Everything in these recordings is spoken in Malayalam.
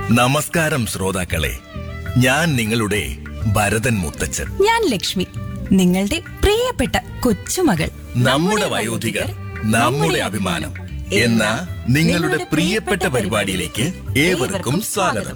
നമസ്കാരം ശ്രോതാക്കളെ ഞാൻ നിങ്ങളുടെ ഭരതൻ മുത്തച്ഛൻ ഞാൻ ലക്ഷ്മി നിങ്ങളുടെ പ്രിയപ്പെട്ട കൊച്ചുമകൾ നമ്മുടെ വയോധികർ നമ്മുടെ അഭിമാനം എന്ന നിങ്ങളുടെ പ്രിയപ്പെട്ട പരിപാടിയിലേക്ക് ഏവർക്കും സ്വാഗതം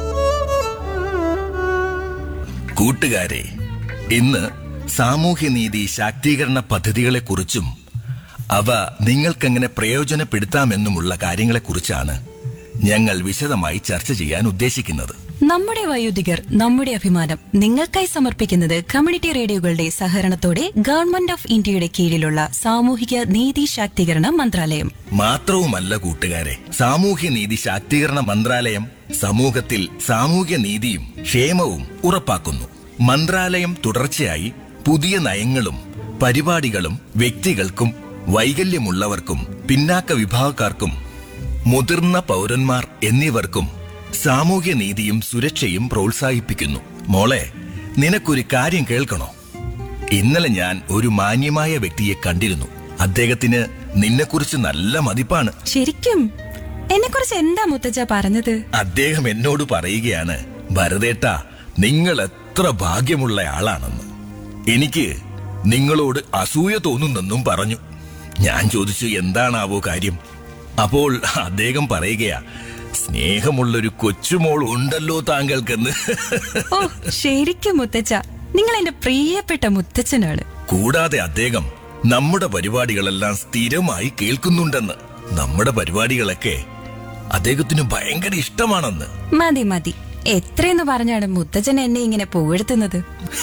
കൂട്ടുകാരെ ഇന്ന് സാമൂഹ്യനീതി ശാക്തീകരണ പദ്ധതികളെക്കുറിച്ചും അവ നിങ്ങൾക്കെങ്ങനെ പ്രയോജനപ്പെടുത്താമെന്നുമുള്ള കാര്യങ്ങളെക്കുറിച്ചാണ് ഞങ്ങൾ വിശദമായി ചർച്ച ചെയ്യാൻ ഉദ്ദേശിക്കുന്നത് നമ്മുടെ വയോധികർ നമ്മുടെ അഭിമാനം നിങ്ങൾക്കായി സമർപ്പിക്കുന്നത് കമ്മ്യൂണിറ്റി റേഡിയോകളുടെ സഹകരണത്തോടെ ഗവൺമെന്റ് ഓഫ് ഇന്ത്യയുടെ കീഴിലുള്ള സാമൂഹിക നീതി ശാക്തീകരണ മന്ത്രാലയം മാത്രവുമല്ല കൂട്ടുകാരെ സാമൂഹ്യനീതി ശാക്തീകരണ മന്ത്രാലയം സമൂഹത്തിൽ സാമൂഹ്യനീതിയും ക്ഷേമവും ഉറപ്പാക്കുന്നു മന്ത്രാലയം തുടർച്ചയായി പുതിയ നയങ്ങളും പരിപാടികളും വ്യക്തികൾക്കും വൈകല്യമുള്ളവർക്കും പിന്നാക്ക വിഭാഗക്കാർക്കും മുതിർന്ന പൗരന്മാർ എന്നിവർക്കും സാമൂഹ്യനീതിയും സുരക്ഷയും പ്രോത്സാഹിപ്പിക്കുന്നു മോളെ നിനക്കൊരു കാര്യം കേൾക്കണോ ഇന്നലെ ഞാൻ ഒരു മാന്യമായ വ്യക്തിയെ കണ്ടിരുന്നു അദ്ദേഹത്തിന് നിന്നെക്കുറിച്ച് നല്ല മതിപ്പാണ് ശരിക്കും എന്നെക്കുറിച്ച് എന്താ മുത്തച്ഛ പറഞ്ഞത് അദ്ദേഹം എന്നോട് പറയുകയാണ് ഭരതേട്ട നിങ്ങൾ എത്ര ഭാഗ്യമുള്ള ആളാണെന്ന് എനിക്ക് നിങ്ങളോട് അസൂയ തോന്നുന്നെന്നും പറഞ്ഞു ഞാൻ ചോദിച്ചു എന്താണാവോ കാര്യം അപ്പോൾ അദ്ദേഹം പറയുകയാ സ്നേഹമുള്ളൊരു കൊച്ചുമോൾ ഉണ്ടല്ലോ താങ്കൾക്കെന്ന് ഓ ശരിക്കും മുത്തച്ഛ നിങ്ങൾ എന്റെ പ്രിയപ്പെട്ട മുത്തച്ഛനാണ് കൂടാതെ അദ്ദേഹം നമ്മുടെ പരിപാടികളെല്ലാം സ്ഥിരമായി കേൾക്കുന്നുണ്ടെന്ന് നമ്മുടെ പരിപാടികളൊക്കെ അദ്ദേഹത്തിന് ഭയങ്കര ഇഷ്ടമാണെന്ന് മതി മതി എത്രയെന്ന് പറഞ്ഞാണ് മുത്തച്ഛൻ എന്നെ ഇങ്ങനെ പുകഴ്ത്തുന്നത്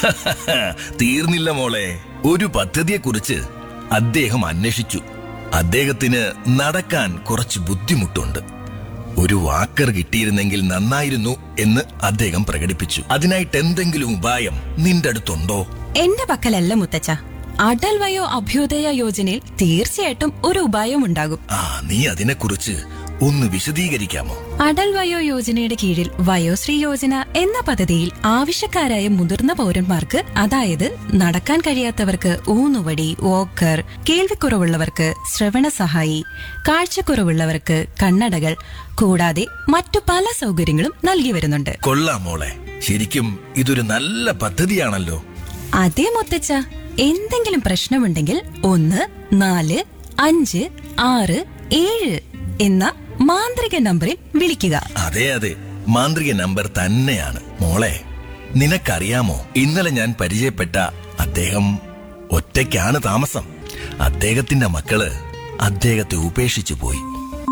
തീർന്നില്ല മോളെ ഒരു പദ്ധതിയെക്കുറിച്ച് അദ്ദേഹം അന്വേഷിച്ചു അദ്ദേഹത്തിന് നടക്കാൻ കുറച്ച് ബുദ്ധിമുട്ടുണ്ട് ഒരു വാക്കർ കിട്ടിയിരുന്നെങ്കിൽ നന്നായിരുന്നു എന്ന് അദ്ദേഹം പ്രകടിപ്പിച്ചു അതിനായിട്ട് എന്തെങ്കിലും ഉപായം നിന്റെ അടുത്തുണ്ടോ എന്റെ പക്കലല്ല മുത്തച്ഛ അടൽ വയോ അഭ്യുദയ യോജനയിൽ തീർച്ചയായിട്ടും ഒരു ഉപായം ഉണ്ടാകും ആ നീ അതിനെക്കുറിച്ച് ഒന്ന് വിശദീകരിക്കാമോ അടൽ വയോ യോജനയുടെ കീഴിൽ വയോശ്രീ യോജന എന്ന പദ്ധതിയിൽ ആവശ്യക്കാരായ മുതിർന്ന പൗരന്മാർക്ക് അതായത് നടക്കാൻ കഴിയാത്തവർക്ക് ഊന്നുവടി വോക്കർ കേൾവിക്കുറവുള്ളവർക്ക് ശ്രവണ സഹായി കാഴ്ചക്കുറവുള്ളവർക്ക് കണ്ണടകൾ കൂടാതെ മറ്റു പല സൗകര്യങ്ങളും നൽകി വരുന്നുണ്ട് കൊള്ളാം മോളെ ശരിക്കും ഇതൊരു നല്ല പദ്ധതിയാണല്ലോ അതേ മുത്തച്ഛ എന്തെങ്കിലും പ്രശ്നമുണ്ടെങ്കിൽ ഒന്ന് നാല് അഞ്ച് ആറ് ഏഴ് എന്ന മാന്ത്രിക നമ്പറിൽ വിളിക്കുക അതെ അതെ മാന്ത്രിക നമ്പർ തന്നെയാണ് മോളെ നിനക്കറിയാമോ ഇന്നലെ ഞാൻ പരിചയപ്പെട്ട അദ്ദേഹം ഒറ്റയ്ക്കാണ് താമസം അദ്ദേഹത്തിന്റെ മക്കള് അദ്ദേഹത്തെ ഉപേക്ഷിച്ചു പോയി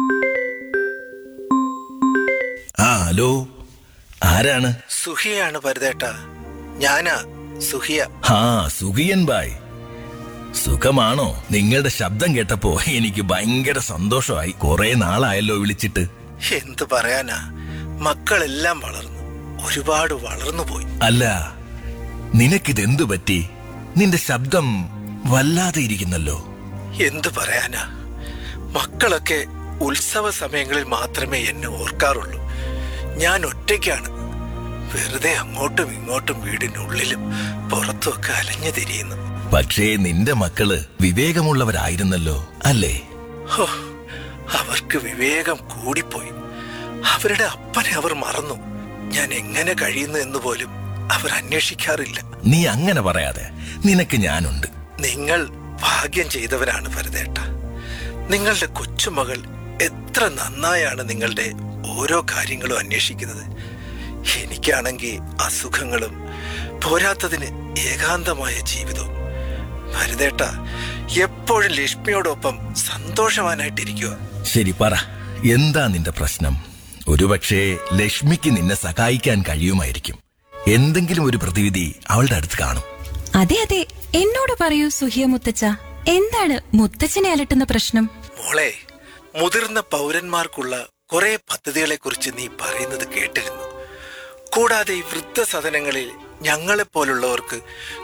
ആ ഹലോ ആരാണ് സുഹിയാണ് ഭരതേട്ട ഞാനാ സുഹിയ ഹാ സുഖിയൻ ബായ് സുഖമാണോ നിങ്ങളുടെ ശബ്ദം കേട്ടപ്പോ എനിക്ക് ഭയങ്കര സന്തോഷമായി കുറെ നാളായല്ലോ വിളിച്ചിട്ട് എന്തു പറയാനാ മക്കളെല്ലാം വളർന്നു ഒരുപാട് വളർന്നു പോയി അല്ല നിനക്കിതെന്തു പറ്റി നിന്റെ ശബ്ദം വല്ലാതെ ഇരിക്കുന്നല്ലോ എന്തു പറയാനാ മക്കളൊക്കെ ഉത്സവ സമയങ്ങളിൽ മാത്രമേ എന്നെ ഓർക്കാറുള്ളൂ ഞാൻ ഒറ്റയ്ക്കാണ് വെറുതെ അങ്ങോട്ടും ഇങ്ങോട്ടും വീടിനുള്ളിലും പുറത്തുമൊക്കെ അലഞ്ഞു തിരിയുന്നു പക്ഷേ നിന്റെ മക്കള് വിവേകമുള്ളവരായിരുന്നല്ലോ അല്ലേ ഹോ, അവർക്ക് വിവേകം കൂടിപ്പോയി അവരുടെ അപ്പനെ അവർ മറന്നു ഞാൻ എങ്ങനെ കഴിയുന്നു എന്ന് പോലും അവർ അന്വേഷിക്കാറില്ല നീ അങ്ങനെ പറയാതെ നിനക്ക് ഞാനുണ്ട് നിങ്ങൾ ഭാഗ്യം ചെയ്തവരാണ് ഭരതേട്ട നിങ്ങളുടെ കൊച്ചുമകൾ എത്ര നന്നായാണ് നിങ്ങളുടെ ഓരോ കാര്യങ്ങളും അന്വേഷിക്കുന്നത് എനിക്കാണെങ്കിൽ അസുഖങ്ങളും പോരാത്തതിന് ഏകാന്തമായ ജീവിതവും ഭരതേട്ട എപ്പോഴും ലക്ഷ്മിയോടൊപ്പം സന്തോഷവാനായിട്ടിരിക്കുക ശരി പറ എന്താ നിന്റെ പ്രശ്നം ഒരുപക്ഷെ ലക്ഷ്മിക്ക് നിന്നെ സഹായിക്കാൻ കഴിയുമായിരിക്കും എന്തെങ്കിലും ഒരു പ്രതിവിധി അവളുടെ അടുത്ത് കാണും അതെ അതെ എന്നോട് പറയൂ സുഹിയ മുത്തച്ഛ എന്താണ് മുത്തച്ഛനെ അലട്ടുന്ന പ്രശ്നം മോളെ മുതിർന്ന പൗരന്മാർക്കുള്ള കുറെ പദ്ധതികളെ കുറിച്ച് നീ പറയുന്നത് കേട്ടിരുന്നു കൂടാതെ ഈ വൃദ്ധസദനങ്ങളിൽ ഞങ്ങളെപ്പോലുള്ളവർക്ക്